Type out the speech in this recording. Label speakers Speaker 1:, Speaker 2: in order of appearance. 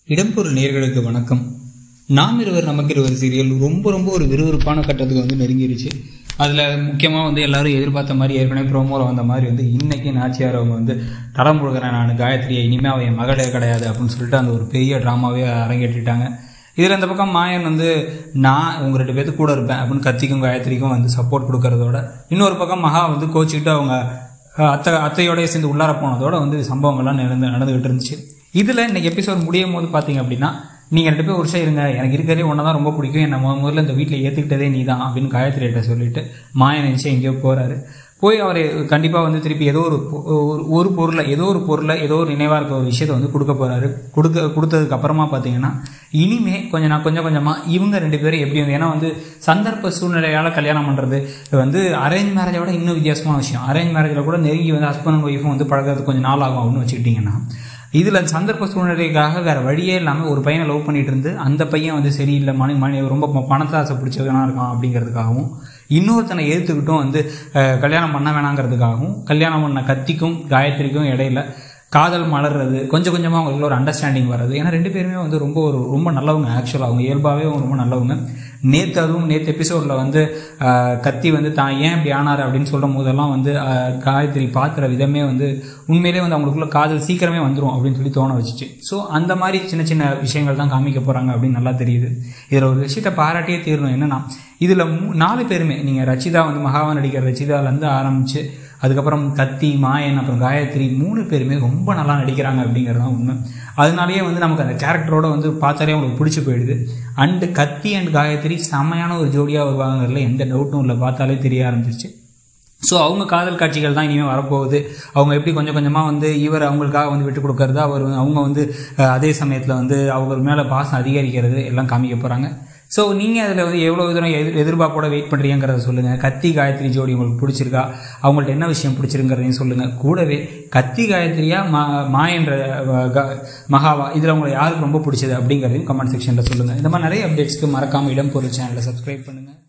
Speaker 1: இடம்பொருள் நேர்களுக்கு வணக்கம் நாம் இருவர் நமக்கு இருவர் சீரியல் ரொம்ப ரொம்ப ஒரு விறுவிறுப்பான கட்டத்துக்கு வந்து நெருங்கிருச்சு அதில் முக்கியமாக வந்து எல்லாரும் எதிர்பார்த்த மாதிரி ஏற்கனவே ப்ரோமோவில் வந்த மாதிரி வந்து இன்னைக்கு நாச்சியார் அவங்க வந்து தடம் முழுகிறேன் நான் காயத்ரியை இனிமேல் அவன் என் மகளே கிடையாது அப்படின்னு சொல்லிட்டு அந்த ஒரு பெரிய ட்ராமாவே அரங்கேற்றிட்டாங்க இதில் இந்த பக்கம் மாயன் வந்து நான் உங்க ரெண்டு பேர்த்து கூட இருப்பேன் அப்படின்னு கத்திக்கும் காயத்ரிக்கும் வந்து சப்போர்ட் கொடுக்கறதோட இன்னொரு பக்கம் மகா வந்து கோச்சிக்கிட்டு அவங்க அஹ், அத்தை அத்தையோடய சேர்ந்து உள்ளார போனதோட வந்து சம்பவங்கள்லாம் நடந்து நடந்துகிட்டு இருந்துச்சு இதில் இன்னைக்கு எபிசோட் முடியும் போது பார்த்தீங்க அப்படின்னா நீங்கள் ரெண்டு பேரும் ஒரு விஷயம் இருங்க எனக்கு இருக்கிறதே ஒன்றா தான் ரொம்ப பிடிக்கும் என்னை முத முதல்ல இந்த வீட்டில் ஏற்றுக்கிட்டதே நீ தான் அப்படின்னு காயத்ரிகிட்ட சொல்லிட்டு மாயன் நினச்சி எங்கேயோ போகிறாரு போய் அவர் கண்டிப்பாக வந்து திருப்பி ஏதோ ஒரு பொ- ஒரு- ஒரு பொருளை ஏதோ ஒரு பொருளை ஏதோ ஒரு நினைவாக இருக்க ஒரு விஷயத்தை வந்து கொடுக்க போகிறாரு கொடுக்க கொடுத்ததுக்கு அப்புறமா பார்த்தீங்கன்னா இனிமே கொஞ்சம் நான் கொஞ்சம் கொஞ்சமாக இவங்க ரெண்டு பேரும் எப்படி வந்து ஏன்னா வந்து சந்தர்ப்ப சூழ்நிலையால் கல்யாணம் பண்ணுறது வந்து அரேஞ்ச் மேரேஜை விட இன்னும் வித்தியாசமான விஷயம் அரேஞ்ச் மேரேஜில் கூட நெருங்கி வந்து ஹஸ்பண்ட் அண்ட் ஒய்ஃபும் வந்து பழகிறது கொஞ்சம் நாள் ஆகும் அப்படின்னு வச்சுக்கிட்டிங்கன்னா இதில் சந்தர்ப்ப சூழ்நிலைக்காக வேறு வழியே இல்லாமல் ஒரு பையனை லவ் பண்ணிட்டு இருந்து அந்த பையன் வந்து சரியில்லை மணி மணி ரொம்ப ப- பணத்தை ஆசை பிடிச்சவனா இருக்கான் அப்படிங்கிறதுக்காகவும் இன்னொருத்தனை ஏற்றுக்கிட்டும் வந்து அஹ், கல்யாணம் பண்ண வேணாங்கிறதுக்காகவும் கல்யாணம் பண்ண கத்திக்கும் காயத்ரிக்கும் இடையில காதல் மலர்றது கொஞ்சம் கொஞ்சமாக அவங்களுக்குள்ள ஒரு அண்டர்ஸ்டாண்டிங் வர்றது ஏன்னா ரெண்டு பேருமே வந்து ரொம்ப ஒரு ரொம்ப நல்லவங்க ஆக்சுவலாக அவங்க இயல்பாகவே ரொம்ப நல்லவங்க நேற்று அதுவும் நேற்று எபிசோடில் வந்து ஆஹ், கத்தி வந்து தான் ஏன் இப்படி ஆனார் அப்படின்னு சொல்லும் போதெல்லாம் வந்து ஆஹ், காயத்ரி பார்க்குற விதமே வந்து உண்மையிலே வந்து அவங்களுக்குள்ள காதல் சீக்கிரமே வந்துடும் அப்படின்னு சொல்லி தோண வச்சுச்சு ஸோ அந்த மாதிரி சின்ன சின்ன விஷயங்கள் தான் காமிக்க போகிறாங்க அப்படின்னு நல்லா தெரியுது இதில் ஒரு விஷயத்தை பாராட்டியே தீரணும் என்னன்னா இதில் நாலு பேருமே நீங்கள் ரச்சிதா வந்து மகாவா நடிக்கிற ரச்சிதாலேருந்து ஆரம்பித்து அதுக்கப்புறம் கத்தி மாயன் அப்புறம் காயத்ரி மூணு பேருமே ரொம்ப நல்லா நடிக்கிறாங்க அப்படிங்கிறது தான் உண்மை அதனாலேயே வந்து நமக்கு அந்த கேரக்டரோட வந்து பார்த்தாலே அவங்களுக்கு பிடிச்சி போயிடுது அண்டு கத்தி அண்ட் காயத்ரி செம்மையான ஒரு ஜோடியாக வருவாங்கிறதுல எந்த டவுட்டும் இல்லை பார்த்தாலே தெரிய ஆரம்பிச்சிருச்சு ஸோ அவங்க காதல் காட்சிகள் தான் இனிமேல் வரப்போகுது அவங்க எப்படி கொஞ்சம் கொஞ்சமாக வந்து இவர் அவங்களுக்காக வந்து விட்டு கொடுக்கறது அவர் வந்து- அவங்க வந்து அஹ், அதே சமயத்தில் வந்து அவங்க மேலே பாசம் அதிகரிக்கிறது எல்லாம் காமிக்க போகிறாங்க ஸோ நீங்கள் அதில் வந்து எவ்வளோ தூரம் எதிர் எதிர்பார்ப்போட வெயிட் பண்ணுறீங்கிறத சொல்லுங்கள் கத்தி காயத்ரி ஜோடி உங்களுக்கு பிடிச்சிருக்கா அவங்கள்ட்ட என்ன விஷயம் பிடிச்சிருங்கிறதையும் சொல்லுங்கள் கூடவே கத்தி காயத்ரியா மா மாயன்ற அஹ், க- மகாவா இதில் உங்களுக்கு யாருக்கு ரொம்ப பிடிச்சது அப்படிங்கிறதையும் கமெண்ட் செக்ஷனில் சொல்லுங்கள் இந்த மாதிரி நிறைய அப்டேட்ஸ்க்கு மறக்காமல் இடம் பொருள் சேனலை சப்ஸ்கிரைப் பண்ணுங்கள்